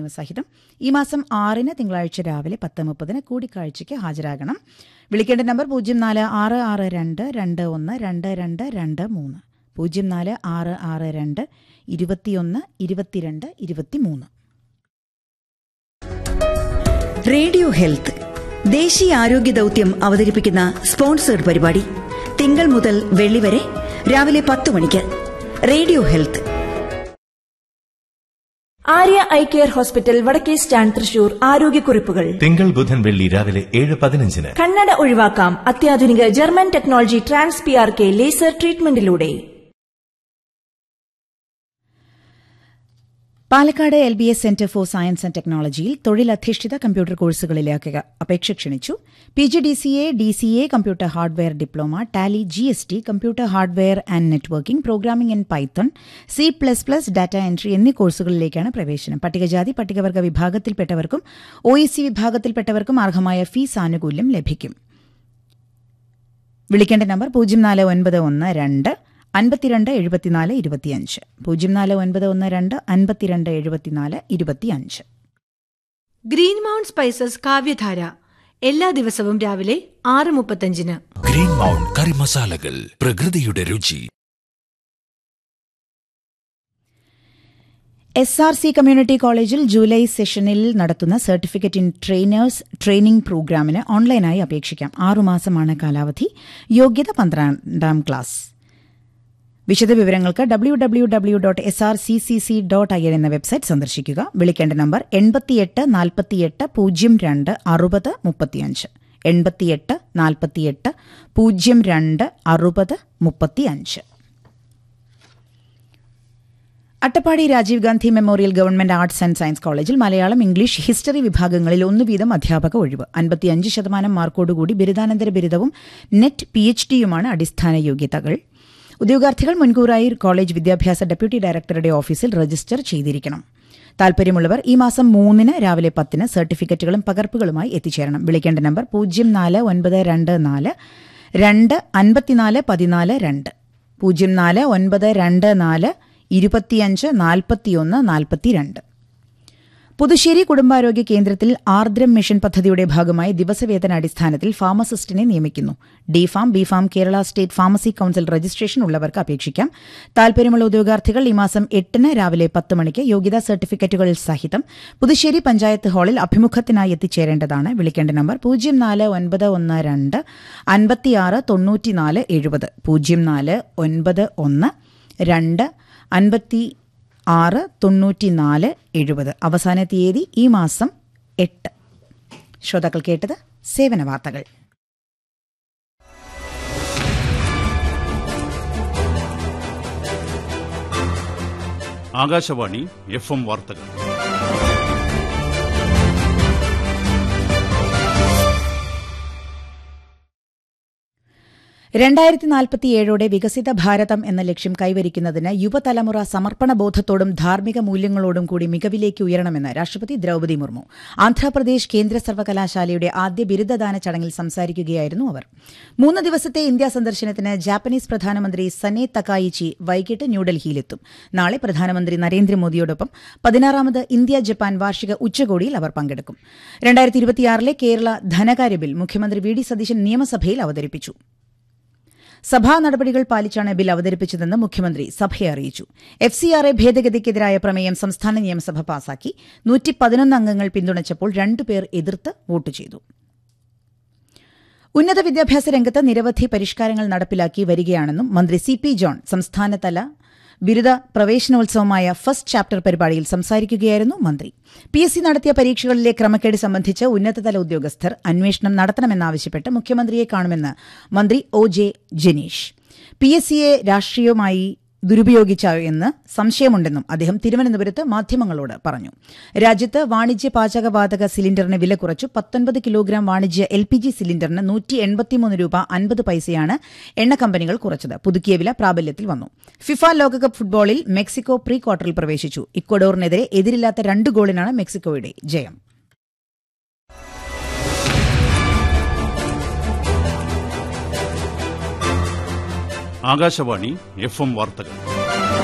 നിയമസഹിതം ഈ മാസം ആറിന് തിങ്കളാഴ്ച രാവിലെ പത്ത് മുപ്പതിന് കൂടിക്കാഴ്ചയ്ക്ക് ഹാജരാകണം വിളിക്കേണ്ട നമ്പർ പൂജ്യം നാല് ആറ് ആറ് രണ്ട് രണ്ട് ഒന്ന് രണ്ട് രണ്ട് രണ്ട് മൂന്ന് പൂജ്യം നാല് ആറ് ആറ് രണ്ട് ഇരുപത്തിയൊന്ന് ഇരുപത്തിരണ്ട് ഇരുപത്തിമൂന്ന് റേഡിയോ ഹെൽത്ത് ദേശീയ ആരോഗ്യ ദൗത്യം അവതരിപ്പിക്കുന്ന സ്പോൺസേഡ് പരിപാടി തിങ്കൾ മുതൽ വെള്ളി വരെ രാവിലെ പത്ത് മണിക്ക് radio health Arya I care hospital വടക്കേ സ്റ്റാൻഡ് തൃശൂർ ആരോഗ്യക്കുറിപ്പുകൾ തിങ്കൾ ബുധൻ വെള്ളി രാവിലെ ഏഴ് പതിനഞ്ചിന് കണ്ണട ഒഴിവാക്കാം അത്യാധുനിക German technology trans P R K laser ട്രീറ്റ്മെന്റിലൂടെ Palakkad L B S centre for science and ടെക്നോളജിയിൽ തൊഴിലധിഷ്ഠിത കമ്പ്യൂട്ടർ കോഴ്സുകളിലേക്ക് അപേക്ഷ ക്ഷണിച്ചു P G D C A D C A computer hardware diploma Tally G S T computer hardware and networking programming in Python C plus plus data entry എന്നീ കോഴ്സുകളിലേക്കാണ് പ്രവേശനം പട്ടികജാതി പട്ടികവർഗ വിഭാഗത്തിൽപ്പെട്ടവർക്കും ഒ ഇ സി വിഭാഗത്തിൽപ്പെട്ടവർക്കും അർഹമായ ഫീസ് ആനുകൂല്യം ലഭിക്കും വിളിക്കേണ്ട നമ്പർ പൂജ്യം നാല് ഒൻപത് ഒന്ന് രണ്ട് അൻപത്തിരണ്ട് എഴുപത്തിനാല് ഇരുപത്തിയഞ്ച് പൂജ്യം നാല് ഒൻപത് ഒന്ന് രണ്ട് അൻപത്തിരണ്ട് എഴുപത്തിനാല് ഇരുപത്തിയഞ്ച് ഗ്രീൻ മൗണ്ട് സ്പൈസസ് കാവ്യധാര എല്ലാ ദിവസവും രാവിലെ ആറ് മുപ്പത്തഞ്ചിന് ഗ്രീൻ മൗണ്ട് കറി മസാലകൾ പ്രകൃതിയുടെ രുചി എസ് ആർ സി കമ്മ്യൂണിറ്റി കോളേജിൽ ജൂലൈ സെഷനിൽ നടത്തുന്ന സർട്ടിഫിക്കറ്റ് ഇൻ ട്രെയിനേഴ്സ് ട്രെയിനിംഗ് പ്രോഗ്രാമിന് ഓൺലൈനായി അപേക്ഷിക്കാം ആറുമാസമാണ് കാലാവധി യോഗ്യത പന്ത്രണ്ടാം ക്ലാസ് വിശദവിവരങ്ങൾക്ക് W W W dot S R C C C dot I N എന്ന വെബ്സൈറ്റ് സന്ദർശിക്കുക വിളിക്കേണ്ട നമ്പർ എൺപത്തിയെട്ട് നാൽപ്പത്തിയെട്ട് പൂജ്യം രണ്ട് അറുപത് മുപ്പത്തിയഞ്ച് എൺപത്തിയെട്ട് നാൽപ്പത്തിയെട്ട് പൂജ്യം രണ്ട് അറുപത് മുപ്പത്തിയഞ്ച് Attappadi Rajiv Gandhi memorial government arts and science കോളേജിൽ മലയാളം ഇംഗ്ലീഷ് ഹിസ്റ്ററി വിഭാഗങ്ങളിൽ ഒന്ന് വീതം അധ്യാപക ഒഴിവ് അൻപത്തിയഞ്ച് ശതമാനം മാർക്കോടുകൂടി ബിരുദാനന്തര ബിരുദവും നെറ്റ് പി എച്ച് ഡിയുമാണ് അടിസ്ഥാന യോഗ്യതകൾ ഉദ്യോഗാർത്ഥികൾ മുൻകൂറായി കോളേജ് വിദ്യാഭ്യാസ ഡെപ്യൂട്ടി ഡയറക്ടറുടെ ഓഫീസിൽ രജിസ്റ്റർ ചെയ്തിരിക്കണം താൽപര്യമുള്ളവർ ഈ മാസം മൂന്നിന് രാവിലെ പത്തിന് സർട്ടിഫിക്കറ്റുകളും പകർപ്പുകളുമായി എത്തിച്ചേരണം വിളിക്കേണ്ട നമ്പർ പൂജ്യം നാല് ഒൻപത് രണ്ട് നാല് രണ്ട് അൻപത്തിനാല് പതിനാല് രണ്ട് പൂജ്യം നാല് ഒൻപത് രണ്ട് നാല് ഇരുപത്തിയഞ്ച് നാൽപ്പത്തിയൊന്ന് നാൽപ്പത്തിരണ്ട് പുതുശ്ശേരി കുടുംബാരോഗ്യ കേന്ദ്രത്തിൽ ആർദ്രം മിഷൻ പദ്ധതിയുടെ ഭാഗമായി ദിവസവേതന അടിസ്ഥാനത്തിൽ ഫാർമസിസ്റ്റിനെ നിയമിക്കുന്നു D pharm B pharm Kerala state pharmacy council registration ഉള്ളവർക്ക് അപേക്ഷിക്കാം താൽപര്യമുള്ള ഉദ്യോഗാർത്ഥികൾ ഈ മാസം എട്ടിന് രാവിലെ പത്ത് മണിക്ക് യോഗ്യതാ സർട്ടിഫിക്കറ്റുകൾ സഹിതം പുതുശ്ശേരി പഞ്ചായത്ത് ഹാളിൽ അഭിമുഖത്തിനായി എത്തിച്ചേരേണ്ടതാണ് വിളിക്കേണ്ട നമ്പർ പൂജ്യം നാല് ഒൻപത് ഒന്ന് രണ്ട് അൻപത്തിയാറ് തൊണ്ണൂറ്റിനാല് എഴുപത് പൂജ്യം നാല് ഒൻപത് ഒന്ന് രണ്ട് അൻപത്തി ആറ് തൊണ്ണൂറ്റിനാല് എഴുപത് അവസാന തീയതി ഈ മാസം എട്ട് ശ്രോതാക്കൾ കേട്ടത് സേവന വാർത്തകൾ ആകാശവാണി എഫ് എം വാർത്തകൾ രണ്ടായിരത്തി നാൽപ്പത്തിയേഴോടെ വികസിത ഭാരതം എന്ന ലക്ഷ്യം കൈവരിക്കുന്നതിന് യുവതലമുറ സമർപ്പണ ബോധത്തോടും ധാർമ്മിക മൂല്യങ്ങളോടും കൂടി മികവിലേക്ക് ഉയരണമെന്ന് രാഷ്ട്രപതി ദ്രൌപദി മുർമു ആന്ധ്രാപ്രദേശ് കേന്ദ്ര സർവകലാശാലയുടെ ആദ്യ ബിരുദദാന ചടങ്ങിൽ സംസാരിക്കുകയായിരുന്നു അവർ മൂന്ന് ദിവസത്തെ ഇന്ത്യ സന്ദർശനത്തിന് ജാപ്പനീസ് പ്രധാനമന്ത്രി സനെ തക്കായിച്ചി വൈകിട്ട് ന്യൂഡൽഹിയിലെത്തും നാളെ പ്രധാനമന്ത്രി നരേന്ദ്രമോദിയോടൊപ്പം പതിനാറാമത് ഇന്ത്യ ജപ്പാൻ വാർഷിക ഉച്ചകോടിയിൽ അവർ പങ്കെടുക്കും രണ്ടായിരത്തി ഇരുപത്തിയാറിലെ കേരള ധനകാര്യ ബിൽ മുഖ്യമന്ത്രി വി ഡി സതീശൻ നിയമസഭയിൽ അവതരിപ്പിച്ചു സഭാ നടപടികൾ പാലിച്ചാണ് ബിൽ അവതരിപ്പിച്ചതെന്ന് മുഖ്യമന്ത്രി സഭയെ അറിയിച്ചു എഫ് സി ആർ എ ഭേദഗതിക്കെതിരായ പ്രമേയം സംസ്ഥാന നിയമസഭ പാസാക്കി നൂറ്റി പതിനൊന്ന് അംഗങ്ങൾ പിന്തുണച്ചപ്പോൾ രണ്ടുപേർ എതിർത്ത് വോട്ട് ചെയ്തു ഉന്നത വിദ്യാഭ്യാസ രംഗത്ത് നിരവധി പരിഷ്കാരങ്ങൾ നടപ്പിലാക്കി വരികയാണെന്നും മന്ത്രി സി പി ജോൺ സംസ്ഥാനതല ബിരുദ പ്രവേശനോത്സവമായ ഫസ്റ്റ് ചാപ്റ്റർ പരിപാടിയിൽ സംസാരിക്കുകയായിരുന്നു മന്ത്രി പി എസ് സി നടത്തിയ പരീക്ഷകളിലെ ക്രമക്കേട് സംബന്ധിച്ച് ഉന്നതതല ഉദ്യോഗസ്ഥർ അന്വേഷണം നടത്തണമെന്നാവശ്യപ്പെട്ട് മുഖ്യമന്ത്രിയെ കാണുമെന്ന് മന്ത്രി O J Janeesh P S സിയെ രാഷ്ട്രീയമായി ദുരുപയോഗിച്ചോ എന്ന് സംശയമുണ്ടെന്നും അദ്ദേഹം തിരുവനന്തപുരത്ത് മാധ്യമങ്ങളോട് പറഞ്ഞു രാജ്യത്ത് വാണിജ്യ പാചകവാതക സിലിണ്ടറിന് വില കുറച്ചു പത്തൊൻപത് കിലോഗ്രാം വാണിജ്യ എൽ പി ജി സിലിണ്ടറിന് നൂറ്റി എൺപത്തിമൂന്ന് രൂപ അൻപത് പൈസയാണ് എണ്ണ കമ്പനികൾ കുറച്ചത് പുതുക്കിയ വില പ്രാബല്യത്തിൽ വന്നു ഫിഫ ലോകകപ്പ് ഫുട്ബോളിൽ മെക്സിക്കോ പ്രീ ക്വാർട്ടറിൽ പ്രവേശിച്ചു ഇക്വഡോറിനെതിരെ എതിരില്ലാത്ത രണ്ട് ഗോളിനാണ് മെക്സിക്കോയുടെ ജയം ആകാശവാണി എഫ് എം വാർത്തകൾ